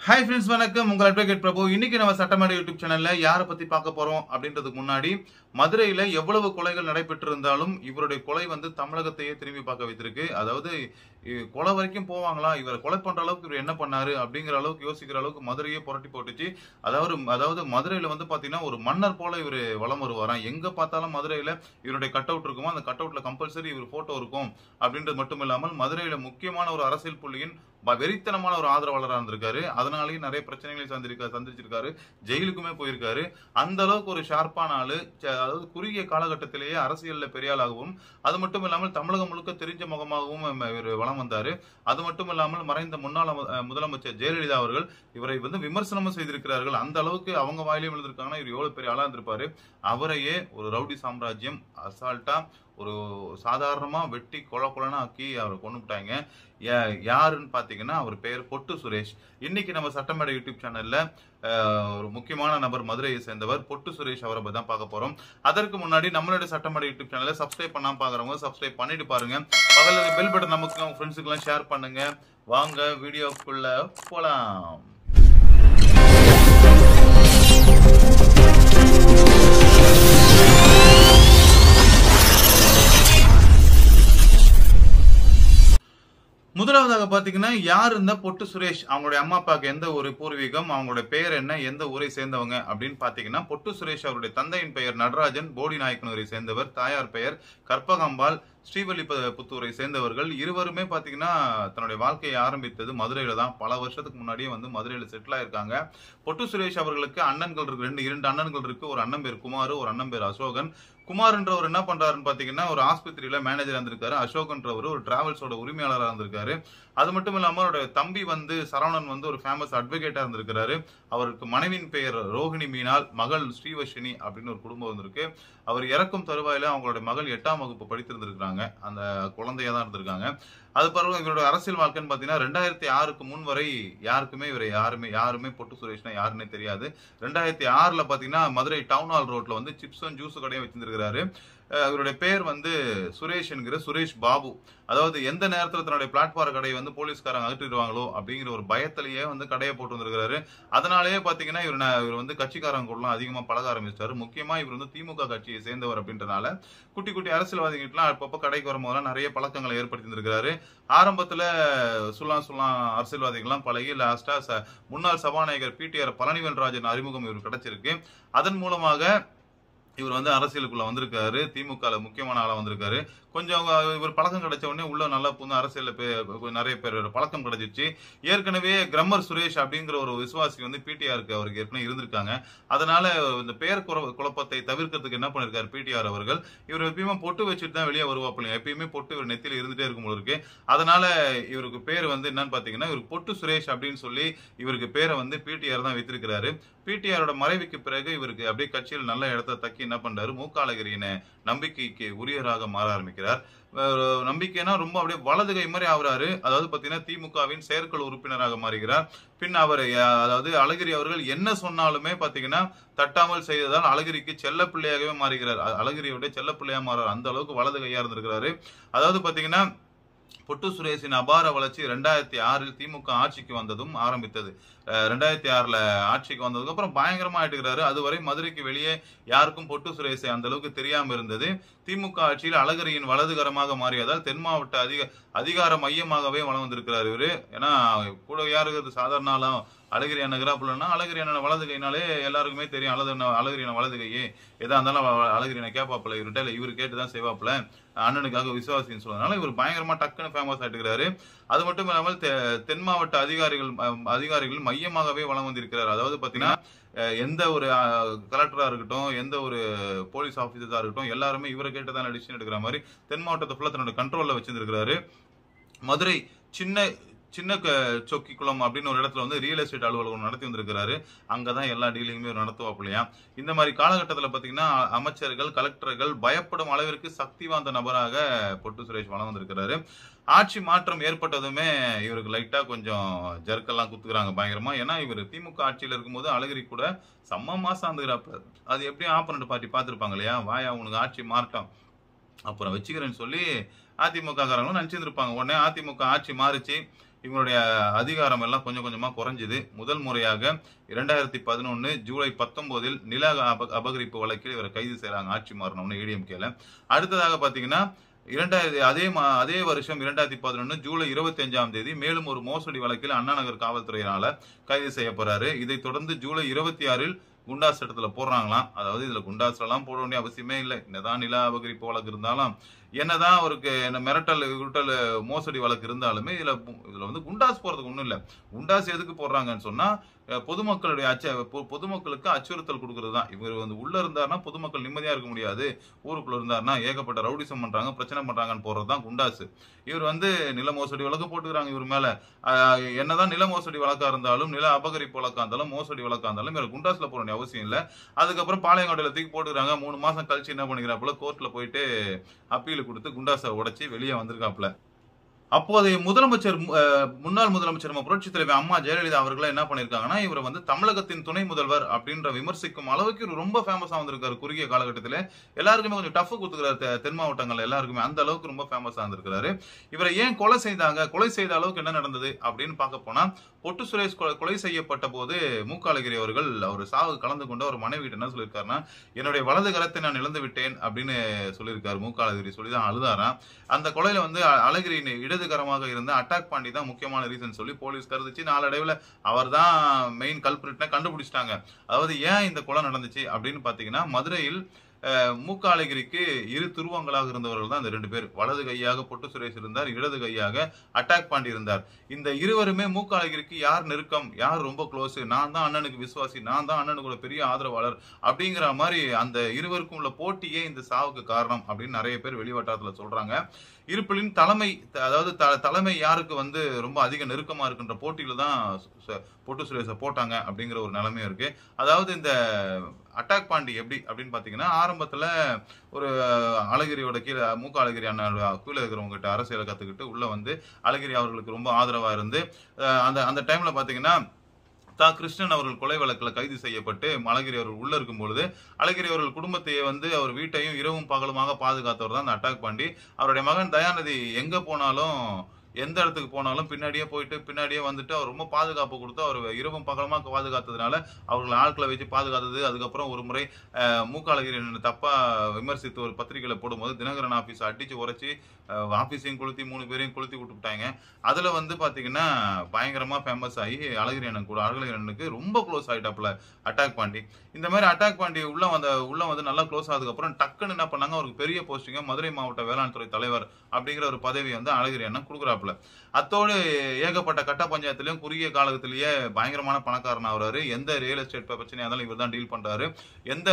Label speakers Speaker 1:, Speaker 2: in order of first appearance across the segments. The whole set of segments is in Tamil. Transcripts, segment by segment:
Speaker 1: ஹாய் ஃப்ரெண்ட்ஸ் வணக்கம் உங்கள் அட்வொகேட் பிரபு இன்னைக்கு நம்ம சட்டமேடை யூடியூப் சேனல்ல யாரை பத்தி பார்க்க போறோம் அப்படின்றதுக்கு முன்னாடி மதுரையில எவ்வளவு கொலைகள் நடைபெற்றிருந்தாலும் இவருடைய கொலை வந்து தமிழகத்தையே திரும்பி பார்க்க வைத்திருக்கு அதாவது இ- கொலை வரைக்கும் போவாங்களா இவரை கொலை பண்ற அளவுக்கு இவர் என்ன பண்ணாரு அப்படிங்கிற அளவுக்கு யோசிக்கிற அளவுக்கு மதுரையே புரட்டி போட்டுச்சு அதாவது அதாவது மதுரையில வந்து பாத்தீங்கன்னா ஒரு மன்னர் போல இவர் வலம் வருவாராம் எங்க பார்த்தாலும் மதுரையில இவருடைய கட் அவுட் இருக்குமோ அந்த கட் அவுட்ல கம்பல்சரி இவர் போட்டோ இருக்கும் அப்படின்றது மட்டும் இல்லாமல் மதுரையில முக்கியமான ஒரு அரசியல் புள்ளியின் ப- வெறித்தனமான ஒரு ஆதரவாளராக இருந்திருக்காரு அதனாலேயே நிறைய பிரச்சனைகளை சந்திருக்கா சந்திச்சிருக்காரு ஜெயிலுக்குமே போயிருக்காரு அந்த அளவுக்கு ஒரு ஷார்ப்பான ஆளு ச- அதாவது குறுகிய காலகட்டத்திலேயே அரசியல்ல பெரிய ஆளாகவும் அது மட்டும் இல்லாமல் தமிழகம் முழுக்க தெரிஞ்ச முகமாகவும் ம- இவர் வலம் வந்தாரு அது மட்டும் இல்லாமல் மறைந்த முன்னாள் அம- அஹ் முதலமைச்சர் ஜெயலலிதா அவர்கள் இவரை வந்து விமர்சனமும் செய்திருக்கிறார்கள் அந்த அளவுக்கு அவங்க வாயிலையும் எழுதிருக்காங்கன்னா இவர் எவ்வளவு பெரிய ஆளா இருந்திருப்பாரு அவரையே ஒரு ரவுடி சாம்ராஜ்யம் அசால்ட்டா ஒரு சாதாரணமா வெட்டி கொலை கொலைன்னு ஆக்கி அவரை கொண்டுட்டாங்க யாருன்னு பாத்தீங்கன்னா அவர் பெயர் பொட்டு சுரேஷ் இன்னைக்கு நம்ம சட்டமேடை யூடியூப் சேனல்ல அஹ், ஒரு முக்கியமான நபர் மதுரையை சேர்ந்தவர் பொட்டு சுரேஷ் அவரை பத்தி தான் பார்க்க போறோம் அதற்கு முன்னாடி நம்மளுடைய சட்டமேடை யூடியூப் சேனலை சப்ஸ்கிரைப் பண்ணாம பாக்குறவங்க சப்ஸ்கிரைப் பண்ணிட்டு பாருங்க பக்கத்துல பெல் பட்டன் நமக்கு உங்க ஃப்ரெண்ட்ஸுக்கு எல்லாம் ஷேர் பண்ணுங்க வாங்க வீடியோக்குள்ள போலாம் முதலாவதாக பாத்தீங்கன்னா யார் இந்த பொட்டு சுரேஷ் அவங்களுடைய அம்மா அப்பாவுக்கு எந்த ஒரு பூர்வீகம் அவங்களுடைய பெயர் என்ன எந்த ஊரை சேர்ந்தவங்க அப்படின்னு பாத்தீங்கன்னா பொட்டு சுரேஷ் அவருடைய தந்தையின் பெயர் நடராஜன் போடி நாயக்கனூரை சேர்ந்தவர் தாயார் பெயர் கற்பகாம்பாள் ஸ்ரீவல்லிப புத்தூரை சேர்ந்தவர்கள் இருவருமே பாத்தீங்கன்னா தன்னுடைய வாழ்க்கையை ஆரம்பித்தது மதுரையில தான் பல வருஷத்துக்கு முன்னாடியே வந்து மதுரையில செட்டில் ஆயிருக்காங்க பொட்டு சுரேஷ் அவர்களுக்கு அண்ணன்கள் இருக்கு ரெண்டு இரண்டு அண்ணன்கள் இருக்கு ஒரு அண்ணன் பேர் குமார் ஒரு அண்ணன் பேர் அசோகன் குமார்ன்றவர் என்ன பண்றாருன்னு பாத்தீங்கன்னா ஒரு ஆஸ்பத்திரியில மேனேஜர் இருந்திருக்காரு அசோக்ன்றவர் ஒரு டிராவல்ஸோட உரிமையாளராக இருந்திருக்காரு அது மட்டும் இல்லாம அவருடைய தம்பி வந்து சரவணன் வந்து ஒரு ஃபேமஸ் அட்வொகேட்டா இருந்திருக்காரு அவருக்கு மனைவியின் பெயர் ரோஹிணி மீனால் மகள் ஸ்ரீவர்ஷினி அப்படின்னு ஒரு குடும்பம் இருந்திருக்கு அவர் இறக்கும் தருவாயில அவங்களுடைய மகள் எட்டாம் வகுப்பு படித்திருந்திருக்காங்க அந்த குழந்தையா தான் இருந்திருக்காங்க அது பிறகு இவருடைய அரசியல் வாழ்க்கைன்னு பாத்தீங்கன்னா ரெண்டாயிரத்தி ஆறுக்கு முன் வரை யாருக்குமே இவரை யாருமே யாருமே பொட்டு சுரேஷ்னா யாருன்னே தெரியாது ரெண்டாயிரத்தி ஆறுல பாத்தீங்கன்னா மதுரை டவுன் ஹால் ரோட்ல வந்து சிப்ஸும் ஜூஸ் கடையும் வச்சிருந்திருக்காரு அஹ் இவருடைய பேர் வந்து சுரேஷ் என்கிற சுரேஷ் பாபு அதாவது எந்த நேரத்துல தன்னுடைய பிளாட்ஃபார்ம் கடையை வந்து போலீஸ்காரங்க அகற்றிடுவாங்களோ அப்படிங்கிற ஒரு பயத்திலேயே வந்து கடையை போட்டு வந்திருக்காரு அதனாலேயே பாத்தீங்கன்னா இவர் ந- இவர் வந்து கட்சிக்காரங்க கூடலாம் அதிகமா பழக ஆரம்பிச்சிட்டாரு முக்கியமா இவர் வந்து திமுக கட்சியை சேர்ந்தவர் அப்படின்றனால குட்டி குட்டி அரசியல்வாதிகிட்டலாம் அப்பப்போ கடைக்கு வரும்போதெல்லாம் நிறைய பழக்கங்களை ஏற்படுத்தி இருந்திருக்காரு ஆரம்பத்துல சுல்லாம் சுல்லாம் அரசியல்வாதிகள்லாம் பழகி லாஸ்டா ச- முன்னாள் சபாநாயகர் பிடிஆர் பழனிவேல்ராஜன் அறிமுகம் இவர் கிடைச்சிருக்கு அதன் மூலமாக இவர் வந்து அரசியலுக்குள்ள வந்திருக்காரு திமுகல முக்கியமான ஆளா வந்திருக்காரு கொஞ்சம் இவர் பழக்கம் கிடைச்ச உடனே உள்ள நல்லா புந்து அரசியல்ல பே- நிறைய பேர் பழக்கம் கிடைச்சிருச்சு ஏற்கனவே கிரம்மர் சுரேஷ் அப்படிங்கிற ஒரு விசுவாசி வந்து பிடிஆருக்கு அவருக்கு ஏற்கனவே இருந்திருக்காங்க அதனால இந்த பெயர் குற- குழப்பத்தை தவிர்க்கிறதுக்கு என்ன பண்ணிருக்காரு பிடிஆர் அவர்கள் இவர் எப்பயுமே பொட்டு வச்சுட்டு தான் வெளியே வருவாப்பிள்ளைங்க எப்பயுமே பொட்டு இவர் நெத்தியில இருந்துட்டே இருக்கும் போல இருக்கு அதனால இவருக்கு பேர் வந்து என்னன்னு பாத்தீங்கன்னா இவருக்கு பொட்டு சுரேஷ் அப்படின்னு சொல்லி இவருக்கு பேரை வந்து பிடிஆர் தான் வைத்திருக்கிறாரு பிடிஆரோட மறைவுக்கு பிறகு இவருக்கு அப்படியே கட்சியில் நல்ல இடத்த தக்கி என்ன பண்றாரு மூக்காலகிரியின நம்பிக்கைக்கு உரியராக மாற ஆரம்பிக்கிறார் அஹ் நம்பிக்கைனா ரொம்ப அப்படியே வலது கை மாதிரி ஆகுறாரு அதாவது பாத்தீங்கன்னா திமுகவின் செயற்குழு உறுப்பினராக மாறுகிறார் பின் அவர் அஹ், அதாவது அழகிரி அவர்கள் என்ன சொன்னாலுமே பாத்தீங்கன்னா தட்டாமல் செய்ததால் அழகிரிக்கு செல்ல பிள்ளையாகவே மாறுகிறார் அ- அழகிரியோட செல்ல பிள்ளையா மாறார் அந்த அளவுக்கு வலது கையா இருந்திருக்கிறாரு அதாவது பாத்தீங்கன்னா பொட்டு சுரேஷின் அபார வளர்ச்சி ரெண்டாயிரத்தி ஆறில் திமுக ஆட்சிக்கு வந்ததும் ஆரம்பித்தது அஹ் ரெண்டாயிரத்தி ஆறுல ஆட்சிக்கு வந்ததுக்கு அப்புறம் பயங்கரமா ஆயிட்டுக்கிறாரு அதுவரை மதுரைக்கு வெளியே யாருக்கும் பொட்டு சுரேஷை அந்த அளவுக்கு தெரியாம இருந்தது திமுக ஆட்சியில் அழகரியின் வலதுகரமாக மாறியதால் தென் மாவட்ட அதிக அதிகார மையமாகவே வளம் வந்திருக்கிறார் இவரு ஏன்னா கூட யாரு இருக்கிறது சாதாரண ஆளும் அழகிரி அண்ணகிறாப்புலன்னா அழகிரி அண்ணன் வலது கைனாலே எல்லாருக்குமே தெரியும் அழகு அண்ணன் அழகிரி அண்ணன் வலது கையே எதா இருந்தாலும் அவ- அழகிரி அண்ணன் கேட்பாப்புல இவர்கிட்ட இல்ல இவர் கேட்டு தான் செய்வாப்புல அண்ணனுக்காக விசுவாசின்னு சொல்றதுனால இவர் பயங்கரமா டக்குன்னு ஃபேமஸ் ஆயிட்டுக்கிறாரு அது மட்டும் இல்லாமல் தெ- தென் மாவட்ட அதிகாரிகள் அஹ், அதிகாரிகள் மையமாகவே வளம் வந்திருக்கிறார் அதாவது பாத்தீங்கன்னா அஹ், எந்த ஒரு கலெக்டரா இருக்கட்டும் எந்த ஒரு போலீஸ் ஆபீசரா இருக்கட்டும் எல்லாருமே இவரை கேட்டு தான் டிசிஷன் எடுக்கிற மாதிரி தென் மாவட்டத்தை ஃபுல்லா தன்னோட கண்ட்ரோல்ல வச்சிருந்திருக்கிறாரு மதுரை சின்ன சின்ன க- சொக்கிக்குளம் அப்படின்னு ஒரு இடத்துல வந்து ரியல் எஸ்டேட் அலுவலகம் நடத்தி வந்திருக்கிறாரு அங்கதான் எல்லா டீலிங்குமே இவர் நடத்துவாப்பில்லையா இந்த மாதிரி காலகட்டத்தில் பாத்தீங்கன்னா அமைச்சர்கள் கலெக்டர்கள் பயப்படும் அளவிற்கு சக்தி வாய்ந்த நபராக பொட்டு சுரேஷ் வளம் வந்திருக்கிறாரு ஆட்சி மாற்றம் ஏற்பட்டதுமே இவருக்கு லைட்டா கொஞ்சம் ஜர்க்கெல்லாம் குத்துக்கிறாங்க பயங்கரமா ஏன்னா இவர் திமுக ஆட்சியில இருக்கும்போது அழகிரி கூட செம்ம மாசம் வந்துக்கிறாப்புல அது எப்படியும் ஆப்பரண்ட் பார்ட்டி பார்த்திருப்பாங்க இல்லையா வாயா உனக்கு ஆட்சி மாறட்டும் அப்புறம் வச்சுக்கிறேன்னு சொல்லி அதிமுக காரங்களும் நினைச்சிருந்திருப்பாங்க உடனே அதிமுக ஆட்சி மாறிச்சு இவங்களுடைய அதிகாரம் எல்லாம் கொஞ்சம் கொஞ்சமா குறைஞ்சுது முதல் முறையாக இரண்டாயிரத்தி பதினொன்னு ஜூலை பத்தொன்பதில் நில அப அபகரிப்பு வழக்கில் இவரை கைது செய்யறாங்க ஆட்சி மாறணும்னு ஏடிஎம்கேல அடுத்ததாக பாத்தீங்கன்னா இரண்டாயிரத்தி அதே மா அதே வருஷம் இரண்டாயிரத்தி பதினொன்று ஜூலை இருபத்தி அஞ்சாம் தேதி மேலும் ஒரு மோசடி வழக்கில் அண்ணா நகர் காவல்துறையினால கைது செய்யப்படுறாரு இதைத் தொடர்ந்து ஜூலை இருபத்தி ஆறில் குண்டாஸ் இடத்துல போடுறாங்களாம் அதாவது இதுல குண்டாஸ் எல்லாம் போட வேண்டிய அவசியமே இல்லை என்னதான் நில அபகரிப்பு வழக்கு இருந்தாலும் என்னதான் அவருக்கு என்ன மிரட்டல் உருட்டல் மோசடி வழக்கு இருந்தாலுமே இதுல இதுல வந்து குண்டாஸ் போறதுக்கு ஒண்ணும் இல்ல குண்டாஸ் எதுக்கு போடுறாங்கன்னு சொன்னா அஹ், பொதுமக்களுடைய அச்ச பொ- பொதுமக்களுக்கு அச்சுறுத்தல் கொடுக்கறது தான் இவர் வந்து உள்ள இருந்தாருன்னா பொதுமக்கள் நிம்மதியா இருக்க முடியாது ஊருக்குள்ள இருந்தாருன்னா ஏகப்பட்ட ரவுடிசம் பண்றாங்க பிரச்சனை பண்றாங்கன்னு போடுறது தான் குண்டாஸ் இவர் வந்து நில மோசடி வழக்கு போட்டுக்கிறாங்க இவர் மேல ஆஹ், என்னதான் நில மோசடி வழக்கா இருந்தாலும் நில அபகரிப்பு வழக்கா இருந்தாலும் மோசடி வழக்கா இருந்தாலும் இவர் குண்டாஸ்ல போட வேண்டிய அவசியம் இல்ல அதுக்கப்புறம் பாளையங்கோட்டையில தூக்கி போட்டுக்கிறாங்க மூணு மாசம் கழிச்சு என்ன பண்ணிக்கிறாப்புல கோர்ட்ல போயிட்டு அப்பீல் கொடுத்து குண்டாஸை உடைச்சு வெளியே வந்திருக்காப்புல அப்போதைய முதலமைச்சர் அஹ், முன்னாள் முதலமைச்சர் நம்ம புரட்சி தலைவி அம்மா ஜெயலலிதா அவர்கள் என்ன பண்ணிருக்காங்கன்னா இவரை வந்து தமிழகத்தின் துணை முதல்வர் அப்படின்ற விமர்சிக்கும் அளவுக்கு இவர் ரொம்ப ஃபேமஸா வந்திருக்காரு குறுகிய காலகட்டத்தில் எல்லாருக்குமே கொஞ்சம் டஃப் கொடுத்துக்கிறாரு தெ- தென் மாவட்டங்கள் எல்லாருக்குமே அந்த அளவுக்கு ரொம்ப ஃபேமஸா இருந்திருக்காரு இவரை ஏன் கொலை செய்தாங்க கொலை செய்த அளவுக்கு என்ன நடந்தது அப்படின்னு பார்க்க போனா பொட்டு சுரேஷ் கொலை- கொலை செய்யப்பட்ட போது மூக்காலகிரி அவர்கள் அவர் சாவு கலந்து கொண்டு அவர் மனைவி என்ன சொல்லியிருக்காருன்னா என்னுடைய வலது கரத்தை நான் இழந்து விட்டேன் அப்படின்னு சொல்லியிருக்காரு மூக்காலகிரி சொல்லி தான் அழுதாராம் அந்த கொலையில வந்து அ- அழகிரியின் இடதுகரமாக இருந்த அட்டாக் பாண்டி தான் முக்கியமான ரீசன் சொல்லி போலீஸ் கருதுச்சு நாளடைவில் அவர் தான் மெயின் கல்பிரிட்னா கண்டுபிடிச்சிட்டாங்க அதாவது ஏன் இந்த கொலை நடந்துச்சு அப்படின்னு பாத்தீங்கன்னா மதுரையில் அஹ், மூக்க அழகிரிக்கு இரு துருவங்களாக இருந்தவர்கள் தான் இந்த ரெண்டு பேர் வலது கையாக பொட்டு சுரேஷ் இருந்தார் இடது கையாக அட்டாக் பாண்டி இருந்தார் இந்த இருவருமே மூக்க அழகிரிக்கு யார் நெருக்கம் யார் ரொம்ப க்ளோஸ் நான் தான் அண்ணனுக்கு விசுவாசி நான் தான் அண்ணனுக்கு ஒரு பெரிய ஆதரவாளர் அப்படிங்கிற மாதிரி அந்த இருவருக்கும் உள்ள போட்டியே இந்த சாவுக்கு காரணம் அப்படின்னு நிறைய பேர் வெளிவட்டாரத்துல சொல்றாங்க இருப்பினும் தலைமை அதாவது த- தலைமை யாருக்கு வந்து ரொம்ப அதிக நெருக்கமா இருக்கின்ற போட்டியில தான் சு- பொட்டு சுரேஷை போட்டாங்க அப்படிங்கிற ஒரு நிலைமையும் இருக்கு அதாவது இந்த அட்டாக் பாண்டி எப்படி அப்படின்னு பாத்தீங்கன்னா ஆரம்பத்துல ஒரு அழகிரியோட கீழே மூக்க அழகிரி அண்ணா கீழே இருக்கிறவங்க கிட்ட அரசியலை கத்துக்கிட்டு உள்ள வந்து அழகிரி அவர்களுக்கு ரொம்ப ஆதரவா இருந்து அஹ் அந்த அந்த டைம்ல பாத்தீங்கன்னா தா கிருஷ்ணன் அவர்கள் கொலை வழக்கில் கைது செய்யப்பட்டு அழகிரி அவர்கள் உள்ள இருக்கும் பொழுது அழகிரி அவர்கள் குடும்பத்தையே வந்து அவர் வீட்டையும் இரவும் பகலுமாக பாதுகாத்தவர் தான் அந்த அட்டாக் பாண்டி அவருடைய மகன் தயாநிதி எங்க போனாலும் எந்த இடத்துக்கு போனாலும் பின்னாடியே போயிட்டு பின்னாடியே வந்துட்டு அவர் ரொம்ப பாதுகாப்பு கொடுத்து அவர் இரவும் பகலமா பாதுகாத்ததுனால அவர்கள் ஆட்களை வச்சு பாதுகாத்தது அதுக்கப்புறம் ஒரு முறை அஹ், மூக்காலகிரி தப்பா விமர்சித்து ஒரு பத்திரிகையில போடும்போது தினகரன் ஆபீஸ் அடிச்சு உரைச்சி அஹ், ஆபீஸையும் கொளுத்தி மூணு பேரையும் கொளுத்தி விட்டுட்டாங்க அதுல வந்து பாத்தீங்கன்னா பயங்கரமா ஃபேமஸ் ஆகி அழகிரி அண்ணன் கூட அழகிரி அண்ணனுக்கு ரொம்ப க்ளோஸ் ஆயிட்டாப்ல அட்டாக் பாண்டி இந்த மாதிரி அட்டாக் பாண்டி உள்ள வந்த உள்ள வந்து நல்லா க்ளோஸ் ஆனதுக்கு அப்புறம் டக்குன்னு என்ன பண்ணாங்க அவருக்கு பெரிய போஸ்டிங்க மதுரை மாவட்ட வேளாண் துறை தலைவர் அப்படிங்கிற ஒரு பதவி வந்து அழகிரி அண்ணன் கொடுக்குறாப்புல அத்தோடு ஏகப்பட்ட கட்ட பஞ்சாயத்துலயும் குறுகிய காலத்திலேயே பயங்கரமான பணக்காரன் ஆகுறாரு எந்த ரியல் எஸ்டேட் பிரச்சனையா இருந்தாலும் இவர் தான் டீல் பண்றாரு எந்த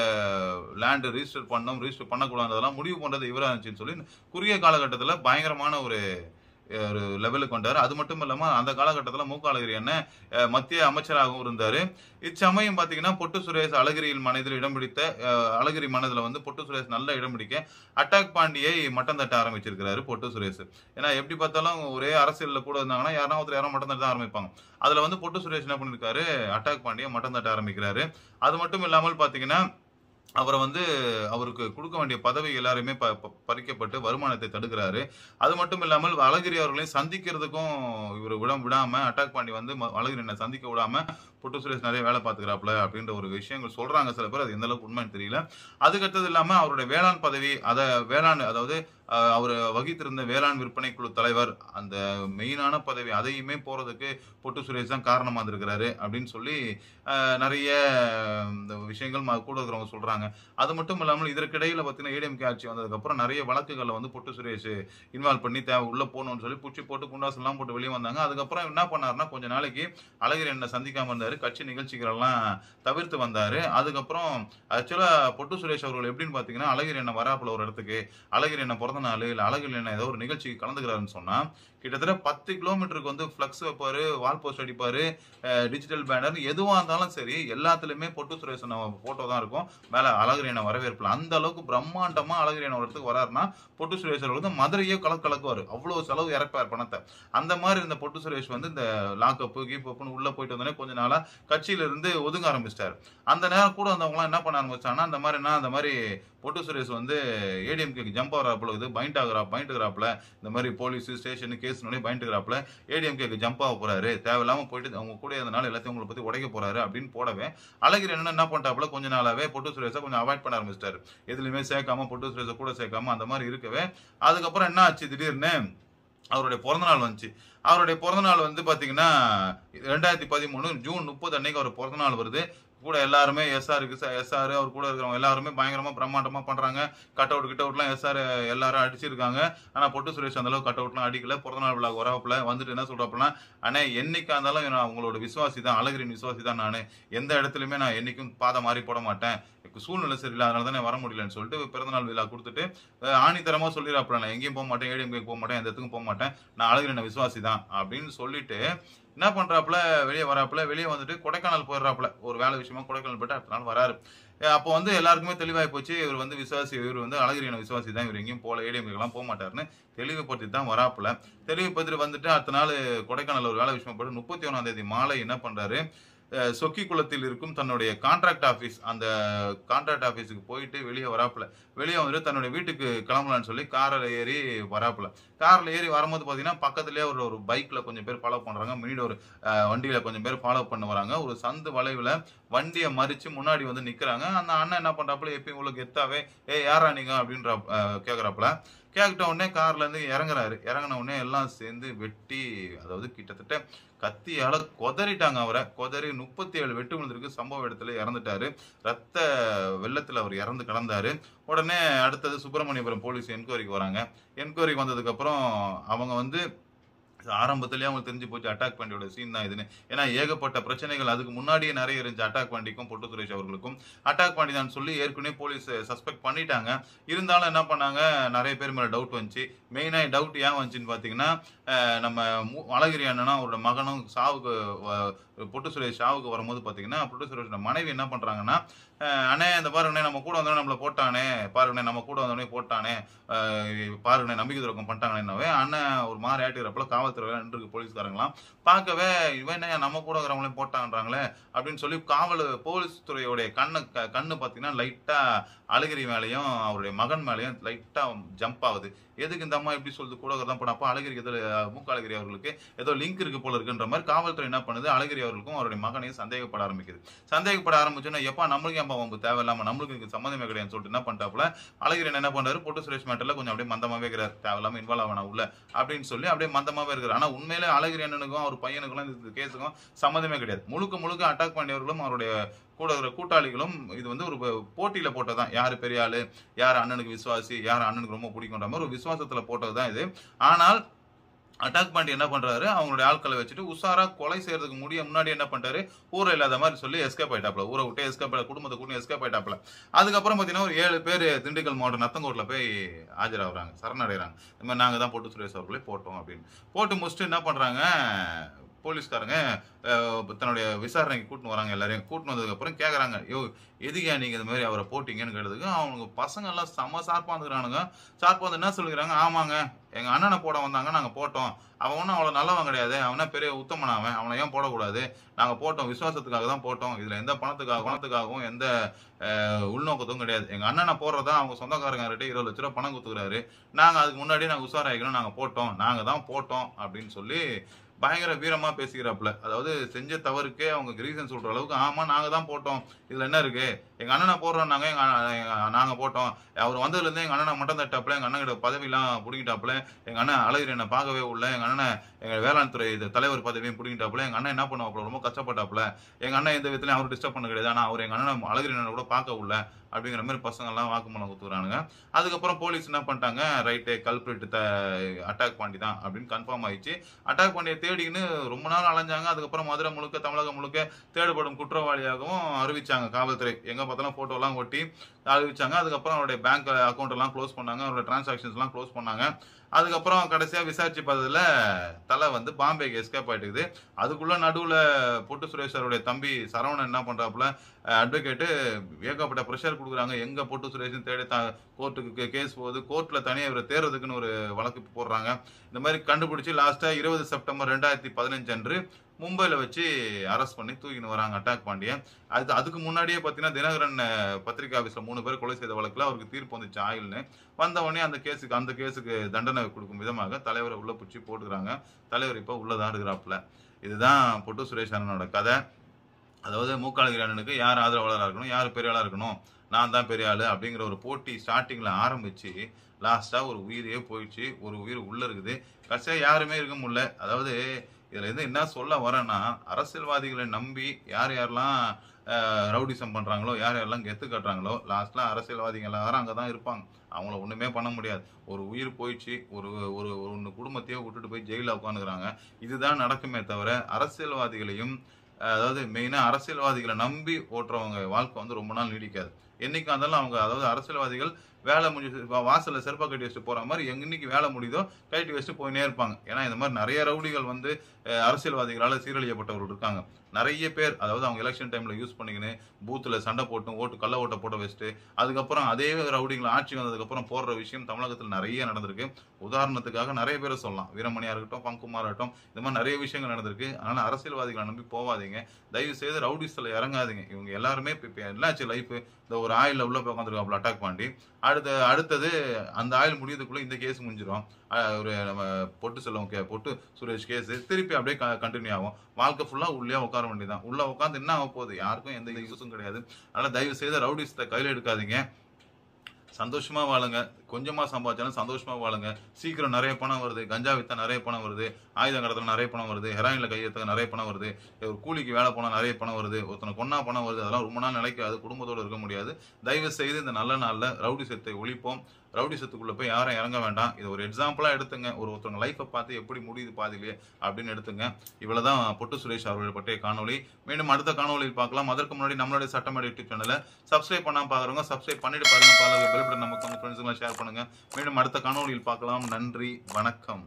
Speaker 1: லேண்ட் ரிஜிஸ்டர் பண்ணணும் ரிஜிஸ்டர் பண்ணக்கூடாதெல்லாம் முடிவு பண்றது இவரா இருந்துச்சுன்னு சொல்லி குறுகிய காலகட்டத்துல பயங்கரமான ஒரு அஹ், ஒரு லெவலுக்கு வந்தாரு அது மட்டும் இல்லாம அந்த காலகட்டத்துல மூக்க அழகிரி என்ன அஹ், மத்திய அமைச்சராகவும் இருந்தாரு இச்சமயம் பாத்தீங்கன்னா பொட்டு சுரேஷ் அழகிரியில் மனதில் இடம் பிடித்த அஹ், அழகிரி மனதுல வந்து பொட்டு சுரேஷ் நல்லா இடம் பிடிக்க அட்டாக் பாண்டியை மட்டம் தட்ட ஆரம்பிச்சிருக்கிறாரு பொட்டு சுரேஷ் ஏன்னா எப்படி பார்த்தாலும் ஒரே அரசியல்ல கூட இருந்தாங்கன்னா யாரா ஒருத்தர் யாரும் மட்டம் தட்ட ஆரம்பிப்பாங்க அதுல வந்து பொட்டு சுரேஷ் என்ன பண்ணிருக்காரு அட்டாக் பாண்டியை மட்டம் தட்ட ஆரம்பிக்கிறாரு அது மட்டும் இல்லாமல் பாத்தீங்கன்னா அவரை வந்து அவருக்கு கொடுக்க வேண்டிய பதவி எல்லாருமே ப- ப- பறிக்கப்பட்டு வருமானத்தை தடுக்கிறாரு அது மட்டும் இல்லாமல் அழகிரி அவர்களையும் சந்திக்கிறதுக்கும் இவர் விட விடாம அட்டாக் பாண்டி வந்து ம- அழகிரி என்ன சந்திக்க விடாம புட்டு சுரேஷ் நிறைய வேலை பார்த்துக்கிறாப்புல அப்படின்ற ஒரு விஷயங்கள் சொல்றாங்க சில பேர் அது எந்த அளவுக்கு உண்மைன்னு தெரியல அதுக்கடுத்தது இல்லாம அவருடைய வேளாண் பதவி அதை வேளாண் அதாவது அஹ், அவர் வகித்திருந்த வேளாண் விற்பனை குழு தலைவர் அந்த மெயினான பதவி அதையுமே போறதுக்கு பொட்டு சுரேஷ் தான் காரணமா இருந்திருக்கிறாரு அப்படின்னு சொல்லி அஹ், நிறைய இந்த விஷயங்கள் ம- கூட இருக்கிறவங்க சொல்றாங்க அது மட்டும் இல்லாமல் இதற்கிடையில பார்த்தீங்கன்னா ஏடிஎம்கே ஆட்சி வந்ததுக்கு அப்புறம் நிறைய வழக்குகளை வந்து பொட்டு சுரேஷ் இன்வால்வ் பண்ணி தேவை உள்ள போகணும்னு சொல்லி புடிச்சு போட்டு குண்டாஸ் எல்லாம் போட்டு வெளியே வந்தாங்க அதுக்கப்புறம் என்ன பண்ணாருன்னா கொஞ்ச நாளைக்கு அழகிரி என்ன சந்திக்காம இருந்தாரு கட்சி நிகழ்ச்சிகள் எல்லாம் தவிர்த்து வந்தாரு அதுக்கப்புறம் ஆக்சுவலா பொட்டு சுரேஷ் அவர்கள் எப்படின்னு பாத்தீங்கன்னா அழகிரி என்ன வராப்புல ஒரு இடத்துக்கு அழகிரி என்ன பிறந்த நாள் இல்ல அழகிரி என்ன ஏதோ ஒரு நிகழ்ச்சிக்கு கலந்துக்கிறாருன்னு சொன்னா கிட்டத்தட்ட பத்து கிலோமீட்டருக்கு வந்து ஃபிளக்ஸ் வைப்பாரு வால் போஸ்ட் அடிப்பாரு டிஜிட்டல் பேனர் எதுவா இருந்தாலும் சரி எல்லாத்துலயுமே பொட்டு சுரேஷ் போட்டோ தான் இருக்கும் மேல அழகிரியான வரவேற்புல அந்த அளவுக்கு பிரம்மாண்டமா அழகிரியான ஒரு இடத்துக்கு வராருன்னா பொட்டு சுரேஷ் அவர் வந்து மதுரையே கலக்கு கலக்குவாரு அவ்வளவு செலவு இறப்பார் பணத்தை அந்த மாதிரி இருந்த பொட்டு சுரேஷ் வந்து இந்த லாக்அப் கீப்பப்னு உள்ள போயிட்டு வந்தோடனே கொஞ்ச நாளா கட்சியில இருந்து ஒதுங்க ஆரம்பிச்சிட்டாரு அந்த நேரம் கூட வந்தவங்களாம் என்ன பண்ண ஆரம்பிச்சாங்கன்னா அந்த மாதிரி என்ன அந்த மாதிரி பொட்டு சுரேஷ் வந்து ஏடிஎம்கேக்கு ஜம்ப் ஆகிறாப்புல இது பைண்ட் ஆகிறா பைண்ட் ஆகிறாப்புல இந்த மாதிரி போலீஸ் ஸ்டேஷன் கேஸ் பைண்ட் ஆகிறாப்புல ஏடிஎம்கேக்கு ஜம்ப் ஆக போறாரு தேவையில்லாம போயிட்டு அவங்க கூட இருந்தனால எல்லாத்தையும் உங்களை பத்தி உடைக்க போறாரு அப்படின்னு போடவே அழகிரி என்ன என்ன பண்ணிட்டாப்புல கொஞ்ச நாளாவே பொட்டு சுரேஷை கொஞ்சம் அவாய்ட் பண்ண ஆரம்பிச்சிட்டாரு எதுலையுமே சேர்க்காம பொட்டு சுரேஷை கூட சேர்க்காம அந்த மாதிரி இருக்கவே அதுக்கப்புறம் என்ன ஆச்சு திடீர்னு அவருடைய பிறந்தநாள் வந்துச்சு அவருடைய பிறந்தநாள் வந்து பாத்தீங்கன்னா ரெண்டாயிரத்தி பதிமூணு ஜூன் முப்பது அன்னைக்கு அவர் பிறந்தநாள் வருது கூட எல்லாருமே எஸ்ஆருக்கு எஸ்ஆர் அவர் கூட இருக்கிறவங்க எல்லாருமே பயங்கரமா பிரம்மாண்டமா பண்றாங்க கட் அவுட் கிட்ட அவுட்லாம் எஸ்ஆர் எல்லாரும் அடிச்சிருக்காங்க ஆனா பொட்டு சுரேஷ் அந்த அளவுக்கு கட் அவுட்லாம் அடிக்கல பிறந்தநாள் விழா வரப்புல வந்துட்டு என்ன சொல்றாப்புல அண்ணே என்னைக்கா இருந்தாலும் நான் உங்களோட விசுவாசி தான் அழகிரின் விசுவாசி தான் நான் எந்த இடத்துலயுமே நான் என்னைக்கும் பாதை மாறி போட மாட்டேன் எனக்கு சூழ்நிலை சரியில்லை அதனால தானே வர முடியலன்னு சொல்லிட்டு பிறந்தநாள் விழா கொடுத்துட்டு அஹ், ஆணித்தரமா சொல்லிடுறாப்புல நான் எங்கேயும் போக மாட்டேன் ஏடிஎம்கே போக மாட்டேன் எந்த இடத்துக்கும் போக மாட்டேன் நான் அழகிரின விசுவாசி தான் அப்படின்னு சொல்லிட்டு என்ன பண்றாப்புல வெளியே வராப்புல வெளியே வந்துட்டு கொடைக்கானல் போயிடுறாப்புல ஒரு வேலை விஷயமா கொடைக்கானல் போயிட்டு அடுத்த நாள் வராரு அஹ் அப்போ வந்து எல்லாருக்குமே தெளிவாகி போச்சு இவர் வந்து விசுவாசி இவர் வந்து அழகிரியான விசுவாசி தான் இவர் எங்கேயும் போல ஏடிஎம்கெல்லாம் போக மாட்டாருன்னு தெளிவுபடுத்தி தான் வராப்புல தெளிவுபடுத்திட்டு வந்துட்டு அடுத்த நாள் கொடைக்கானல் ஒரு வேலை விஷயமா போட்டு முப்பத்தி ஒன்றாம் தேதி மாலை என்ன பண்றாரு அஹ் சொக்கி குளத்தில் இருக்கும் தன்னுடைய கான்ட்ராக்ட் ஆஃபீஸ் அந்த கான்ட்ராக்ட் ஆஃபீஸுக்கு போயிட்டு வெளியே வராப்புல வெளியே வந்துட்டு தன்னுடைய வீட்டுக்கு கிளம்பலான்னு சொல்லி காரில் ஏறி வராப்புல காரில் ஏறி வரும்போது பார்த்தீங்கன்னா பக்கத்துலேயே ஒரு ஒரு பைக்கில் கொஞ்சம் பேர் ஃபாலோ பண்ணுறாங்க முன்னாடி ஒரு அஹ், வண்டியில கொஞ்சம் பேர் ஃபாலோ பண்ண வராங்க ஒரு சந்து வளைவில் வண்டியை மறிச்சு முன்னாடி வந்து நிற்கிறாங்க அந்த அண்ணன் என்ன பண்ணுறாப்புல எப்பயும் உங்களுக்கு எத்தாவே ஏ யாரா நீங்க அப்படின்ற கேட்குறாப்புல கேட்ட உடனே கார்ல இருந்து இறங்குறாரு இறங்கின உடனே எல்லாம் சேர்ந்து வெட்டி அதாவது கிட்டத்தட்ட கத்தியால கொதறிட்டாங்க அவரை கொதறி முப்பத்தி ஏழு வெட்டு விழுந்திருக்கு சம்பவ இடத்துல இறந்துட்டாரு ரத்த வெள்ளத்துல அவர் இறந்து கிடந்தாரு உடனே அடுத்தது சுப்பிரமணியபுரம் போலீஸ் என்கொயரிக்கு வராங்க என்கொயரிக்கு வந்ததுக்கு அப்புறம் அவங்க வந்து ஆரம்பத்திலேயே அவங்களுக்கு தெரிஞ்சு போச்சு அட்டாக் பாண்டியோட சீன் தான் இதுன்னு ஏன்னா ஏகப்பட்ட பிரச்சனைகள் அதுக்கு முன்னாடியே நிறைய இருந்துச்சு அட்டாக் பாண்டிக்கும் பொட்டு சுரேஷ் அவர்களுக்கும் அட்டாக் பாண்டி தான் சொல்லி ஏற்கனவே போலீஸ் சஸ்பெக்ட் பண்ணிட்டாங்க இருந்தாலும் என்ன பண்ணாங்க நிறைய பேர் மேல டவுட் வந்துச்சு மெயினாக டவுட் ஏன் வந்துச்சுன்னு பார்த்தீங்கன்னா அஹ், நம்ம மு- அழகிரி அண்ணனும் அவரோட மகனும் சாவுக்கு வ- பொட்டு சுரேஷ் சாவுக்கு வரும்போது பார்த்தீங்கன்னா பொட்டு சுரேஷோட மனைவி என்ன பண்றாங்கன்னா அஹ், அண்ணே இந்த பாருங்கண்ணே நம்ம கூட வந்தோடனே நம்மள போட்டானே பாருங்கண்ணே நம்ம கூட வந்தோடனே போட்டானே அஹ், பாருங்கண்ணே நம்பிக்கை துரோகம் பண்ணிட்டாங்கன்னாவே அண்ணன் ஒரு மாதிரி ஆட்டிக்கிறப்பல காவல்துறை நின்றுருக்கு போலீஸ்காரங்களாம் பார்க்கவே இவன் என்ன நம்ம கூட இருக்கிறவங்களையும் போட்டாங்கன்றாங்களே அப்படின்னு சொல்லி காவல் போலீஸ் துறையோடைய கண்ணு க- கண்ணு பார்த்தீங்கன்னா லைட்டா அழகிரி மேலேயும் அவருடைய மகன் மேலேயும் லைட்டா ஜம்ப் ஆகுது எதுக்கு இந்த அம்மா இப்படி சொல்லுது கூட தான் போன அப்போ அழகிரிக்கு ஏதோ மூக்க அழகிரி அவர்களுக்கு ஏதோ லிங்க் இருக்கு போல இருக்குன்ற மாதிரி காவல்துறை என்ன பண்ணுது அழகிரி அவர்களுக்கும் அவருடைய மகனையும் சந்தேகப்பட ஆரம்பிக்குது சந்தேகப்பட ஆரம்பிச்சோன்னா எப்பா நம்மளுக்கு ஏன்பா வம்பு தேவையில்லாம நம்மளுக்கு இதுக்கு சம்மந்தமே கிடையாதுன்னு சொல்லிட்டு என்ன பண்ணிட்டாப்புல அழகிரி என்ன பண்றாரு பொட்டு சுரேஷ் மேட்டர்ல கொஞ்சம் அப்படியே மந்தமாவே இருக்கிறார் தேவையில்லாம இன்வால்வ் ஆகணும் உள்ள அப்படின்னு சொல்லி அப்படியே மந்தமாவே இருக்கிறார் ஆனா உண்மையிலே அழகிரி அண்ணனுக்கும் அவர் பையனுக்கும் இந்த கேஸுக்கும் சம்மந்தமே கிடையாது முழுக்க முழுக்க அட்டாக் பண்ணியவர்களும் அவருடைய கூட இருக்கிற கூட்டாளிகளும் இது வந்து ஒரு போ- போட்டியில போட்டதுதான் யாரு பெரிய ஆளு யார் அண்ணனுக்கு விசுவாசி யார் அண்ணனுக்கு ரொம்ப பிடிக்குன்ற மாதிரி ஒரு விசுவாசத்துல போட்டதுதான் இது ஆனால் அட்டாக் பாண்டி என்ன பண்றாரு அவங்களுடைய ஆட்களை வச்சுட்டு உஷாரா கொலை செய்யறதுக்கு முடிய முன்னாடி என்ன பண்ணிட்டாரு ஊரை இல்லாத மாதிரி சொல்லி எஸ்கேப் ஆயிட்டாப்ல ஊரை விட்டு எஸ்கேப் குடும்பத்தை கூட எஸ்கேப் ஆயிட்டாப்ல அதுக்கப்புறம் பாத்தீங்கன்னா ஒரு ஏழு பேர் திண்டுக்கல் மாவட்டம் நத்தங்கோட்ல போய் ஆஜராகிறாங்க சரணடைகிறாங்க இந்த மாதிரி நாங்க தான் போட்டு சுரேஷ் அவர்களே போட்டோம் அப்படின்னு போட்டு முடிச்சுட்டு என்ன பண்றாங்க போலீஸ்காரங்க அஹ், தன்னுடைய விசாரணைக்கு கூட்டின்னு வராங்க எல்லாரையும் கூட்டின்னு வந்ததுக்கு அப்புறம் கேக்குறாங்க யோ எதுக்கா நீங்க இந்த மாதிரி அவரை போட்டீங்கன்னு கேட்டதுக்கு அவங்க பசங்க எல்லாம் செம சார்பா வந்துக்கிறானுங்க சார்பா வந்து என்ன சொல்லிக்கிறாங்க ஆமாங்க எங்க அண்ணனை போட வந்தாங்க நாங்க போட்டோம் அவன் ஒன்றும் அவ்வளோ நல்லவன் கிடையாது அவனா பெரிய உத்தமன் அவன் அவனை ஏன் போடக்கூடாது நாங்க போட்டோம் விசுவாசத்துக்காக தான் போட்டோம் இதுல எந்த பணத்துக்காக பணத்துக்காகவும் எந்த அஹ், உள்நோக்கத்தும் கிடையாது எங்க அண்ணனை போடுறதா அவங்க சொந்தக்காரங்க இருபது லட்ச ரூபா பணம் கொடுத்துக்கிறாரு நாங்க அதுக்கு முன்னாடி நாங்க உஷாராயிக்கணும் நாங்க போட்டோம் நாங்க தான் போட்டோம் அப்படின்னு சொல்லி பயங்கர வீரமா பேசிக்கிறாப்புல அதாவது செஞ்ச தவறுக்கே அவங்க ரீசன் சொல்ற அளவுக்கு ஆமா நாங்க தான் போட்டோம் இதுல என்ன இருக்கு எங்க அண்ணனை போடுறோம் நாங்க எங்க அண்ணன் எங்க- நாங்க போட்டோம் அவர் வந்ததுல இருந்து எங்க அண்ணனை மட்டும் தட்டாப்புல எங்க அண்ணன் கிட்ட பதவி எல்லாம் புடிங்கிட்டாப்புல எங்க அண்ணன் அழகிரி என்ன பார்க்கவே உள்ள எங்க அண்ணனை எங்க வேளாண் துறை இது தலைவர் பதவியும் புடிங்கிட்டாப்புல எங்க அண்ணன் என்ன பண்ணுவாப்புல ரொம்ப கஷ்டப்பட்டாப்புல எங்க அண்ணன் எந்த விதத்துலயும் அவர் டிஸ்டர்ப் பண்ண கிடையாது ஆனா அவர் எங்க அண்ணன் அழகிரி அண்ணனை கூட பார்க்க உள்ள அப்படிங்கிற மாதிரி பசங்க எல்லாம் வாக்குமூலம் கொடுத்துறானுங்க அதுக்கப்புறம் போலீஸ் என்ன பண்ணிட்டாங்க ரைட்டு கல்பிரிட் அட்டாக் பண்ணி தான் அப்படின்னு கன்ஃபார்ம் ஆயிடுச்சு அட்டாக் பண்ணியை தேடிக்கின்னு ரொம்ப நாள் அலைஞ்சாங்க அதுக்கப்புறம் மதுரை முழுக்க தமிழகம் முழுக்க தேடப்படும் குற்றவாளியாகவும் அறிவிச்சாங்க காவல்துறை எங்க பார்த்தாலும் போட்டோ எல்லாம் ஒட்டி அறிவிச்சாங்க அதுக்கப்புறம் அவருடைய பேங்க் அக்கௌண்ட் எல்லாம் க்ளோஸ் பண்ணாங்க அவருடைய டிரான்சாக்ஷன்ஸ் எல்லாம் க்ளோஸ் பண்ணாங்க அதுக்கப்புறம் கடைசியா விசாரிச்சு பார்த்ததுல தலை வந்து பாம்பேக்கு எஸ்கேப் ஆயிட்டுக்குது அதுக்குள்ள நடுவுல பொட்டு சுரேஷ் அவருடைய தம்பி சரவணன் என்ன பண்றாப்புல அட்வொகேட்டு ஏகப்பட்ட ப்ரெஷர் கொடுக்குறாங்க எங்க பொட்டு சுரேஷன் தேடி த- கோர்ட்டுக்கு கேஸ் போகுது கோர்ட்ல தனியா இவரை தேர்றதுக்குன்னு ஒரு வழக்கு போடுறாங்க இந்த மாதிரி கண்டுபிடிச்சு லாஸ்டா இருபது செப்டம்பர் ரெண்டாயிரத்தி பதினஞ்சு அன்று மும்பையில் வச்சு அரெஸ்ட் பண்ணி தூக்கின்னு வராங்க அட்டாக் பாண்டிய அது அதுக்கு முன்னாடியே பார்த்தீங்கன்னா தினகரன் அஹ், பத்திரிகை ஆஃபீஸில் மூணு பேர் கொலை செய்த வழக்கில் அவருக்கு தீர்ப்பு வந்துச்சு ஆயில்னு வந்த உடனே அந்த கேஸுக்கு அந்த கேஸுக்கு தண்டனை கொடுக்கும் விதமாக தலைவரை உள்ள பிடிச்சி போட்டுக்கிறாங்க தலைவர் இப்போ உள்ளதான் இருக்கிறாப்புல இதுதான் பொட்டு சுரேஷ் அண்ணனோட கதை அதாவது மூக்காளகிரி அண்ணனுக்கு யார் ஆதரவாளராக இருக்கணும் யார் பெரிய ஆளாக இருக்கணும் நான் தான் பெரிய ஆளு அப்படிங்கிற ஒரு போட்டி ஸ்டார்டிங்கில் ஆரம்பிச்சு லாஸ்ட்டாக ஒரு உயிரே போயிடுச்சு ஒரு உயிர் உள்ளே இருக்குது கடைசியாக யாருமே இருக்க முடியல அதாவது இதில் இருந்து என்ன சொல்ல வரேன்னா அரசியல்வாதிகளை நம்பி யார் யாரெல்லாம் ரவுடிசம் பண்ணுறாங்களோ யார் யாரெல்லாம் கெத்து கட்டுறாங்களோ லாஸ்ட்டில் அரசியல்வாதிகள் எல்லாரும் அங்கே தான் இருப்பாங்க அவங்கள ஒன்றுமே பண்ண முடியாது ஒரு உயிர் போயிடுச்சு ஒரு ஒரு ஒன்று குடும்பத்தையே விட்டுட்டு போய் ஜெயிலில் உட்காந்துக்கிறாங்க இதுதான் நடக்குமே தவிர அரசியல்வாதிகளையும் அஹ், அதாவது மெயினாக அரசியல்வாதிகளை நம்பி ஓட்டுறவங்க வாழ்க்கை வந்து ரொம்ப நாள் நீடிக்காது என்னைக்கு இருந்தாலும் அவங்க அதாவது அரசியல்வாதிகள் வேலை முடிஞ்சு வா- வாசல்ல செருப்பா கட்டி வச்சுட்டு போற மாதிரி எங்க இன்னைக்கு வேலை முடியுதோ கட்டி வச்சுட்டு போயினே இருப்பாங்க ஏன்னா இந்த மாதிரி நிறைய ரவுடிகள் வந்து அஹ், அரசியல்வாதிகளால சீரழியப்பட்டவர்கள் இருக்காங்க நிறைய பேர் அதாவது அவங்க எலெக்ஷன் டைம்ல யூஸ் பண்ணிக்கின்னு பூத்துல சண்டை போட்டு ஓட்டு கள்ள ஓட்டை போட்டு வச்சுட்டு அதுக்கப்புறம் அதே ரவுடிகள் ஆட்சி வந்ததுக்கப்புறம் போடுற விஷயம் தமிழகத்தில் நிறைய நடந்திருக்கு உதாரணத்துக்காக நிறைய பேரை சொல்லலாம் வீரமணியா இருக்கட்டும் பங்குமார் இருக்கட்டும் இந்த மாதிரி நிறைய விஷயங்கள் நடந்திருக்கு அதனால அரசியல்வாதிகளை நம்பி போகாதீங்க தயவு செய்து ரவுடிஸ்ல இறங்காதீங்க இவங்க எல்லாருமே இப்போ இப்போ என்னாச்சு லைஃப் இந்த ஒரு ஆயில உள்ள போய் உட்காந்துருக்காப்புல அட்டாக் பண்ணி அடுத்த அடுத்தது அந்த ஆயில் முடியறதுக்குள்ள இந்த கேஸ் முடிஞ்சிடும் அஹ் ஒரு நம்ம பொட்டு செல்வம் கே பொட்டு சுரேஷ் கேஸ் திருப்பி அப்படியே கண்டினியூ ஆகும் வாழ்க்கை ஃபுல்லா உள்ளே உட்கார வேண்டியதான் உள்ள உட்காந்து என்ன ஆக போகுது யாருக்கும் எந்த யூஸும் கிடையாது அதனால தயவு செய்து ரவுடிஸ்ட கையில எடுக்காதீங்க சந்தோஷமா வாழுங்க கொஞ்சமா சம்பாதிச்சாலும் சந்தோஷமா வாழுங்க சீக்கிரம் நிறைய பணம் வருது கஞ்சா வித்தா நிறைய பணம் வருது ஆயுதம் கடத்தல நிறைய பணம் வருது ஹெராயின்ல கையெழுத்த நிறைய பணம் வருது ஒரு கூலிக்கு வேலை போனா நிறைய பணம் வருது ஒருத்தனை கொன்னா பணம் வருது அதெல்லாம் ரொம்ப நாள் நிலைக்காது குடும்பத்தோட இருக்க முடியாது தயவு செய்து இந்த நல்ல நாள்ல ரவுடி சத்தை ஒழிப்போம் ரவுடி சத்துக்குள்ள போய் யாரும் இறங்க வேண்டாம் இது ஒரு எக்ஸாம்பிளா எடுத்துங்க ஒரு ஒருத்தவங்க லைஃப்பை பார்த்து எப்படி முடியுது பாதிலே அப்படின்னு எடுத்துங்க இவ்வளவுதான் பொட்டு சுரேஷ் அவர்கள் பற்றிய காணொளி மீண்டும் அடுத்த காணொளியில் பார்க்கலாம் அதற்கு முன்னாடி நம்மளுடைய சட்டமேடை யூடியூப் சேனலை சப்ஸ்கிரைப் பண்ணாம பாக்குறவங்க சப்ஸ்கிரைப் பண்ணிட்டு பாருங்க பாருங்க பெல் பட்டன் நமக்கு உங்க ஃப்ரெண்ட்ஸுங்களை ஷேர் பண்ணுங்க மீண்டும் அடுத்த காணொளியில் பார்க்கலாம் நன்றி வணக்கம்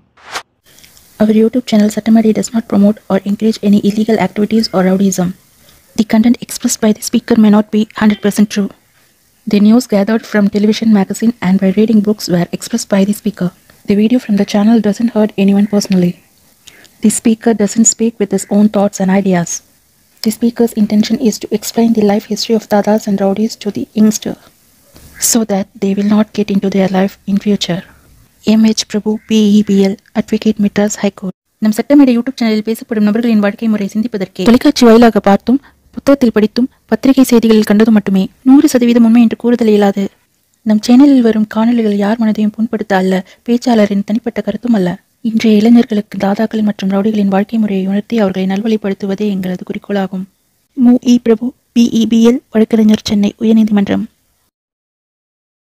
Speaker 2: Our YouTube channel Satamari does not promote or encourage any illegal activities or rowdyism. The content expressed by the speaker may not be 100% true. The news gathered from television, magazine, and by reading books were expressed by the speaker. The video from the channel doesn't hurt anyone personally. The speaker doesn't speak with his own thoughts and ideas. The speaker's intention is to explain the life history of dadas and rowdies to the youngster so that they will not get into their life in future. MH Prabhu BEPL advocate Madras high court நம் சட்டமேடை யூடியூப் சேனலில் பேசப்படும் நபர்களின் வாழ்க்கை முறை சிந்திப்பதற்கே தொலைக்காட்சி வாயிலாக பார்த்தும் புத்தகத்தில் படித்தும் பத்திரிகை செய்திகளில் கண்டதும் மட்டுமே நூறு சதவீதம் உண்மை என்று கூறுதல் இயலாது நம் சேனலில் வரும் காணொளிகள் யார் மனதையும் புண்படுத்த அல்ல பேச்சாளரின் தனிப்பட்ட கருத்தும் அல்ல இன்றைய இளைஞர்களுக்கு தாதாக்கள் மற்றும் ரவுடிகளின் வாழ்க்கை முறையை உணர்த்தி அவர்களை நல்வழிப்படுத்துவதே எங்களது குறிக்கோளாகும் மு இ பிரபு பிஇபிஎல் வழக்கறிஞர் சென்னை உயர்நீதிமன்றம்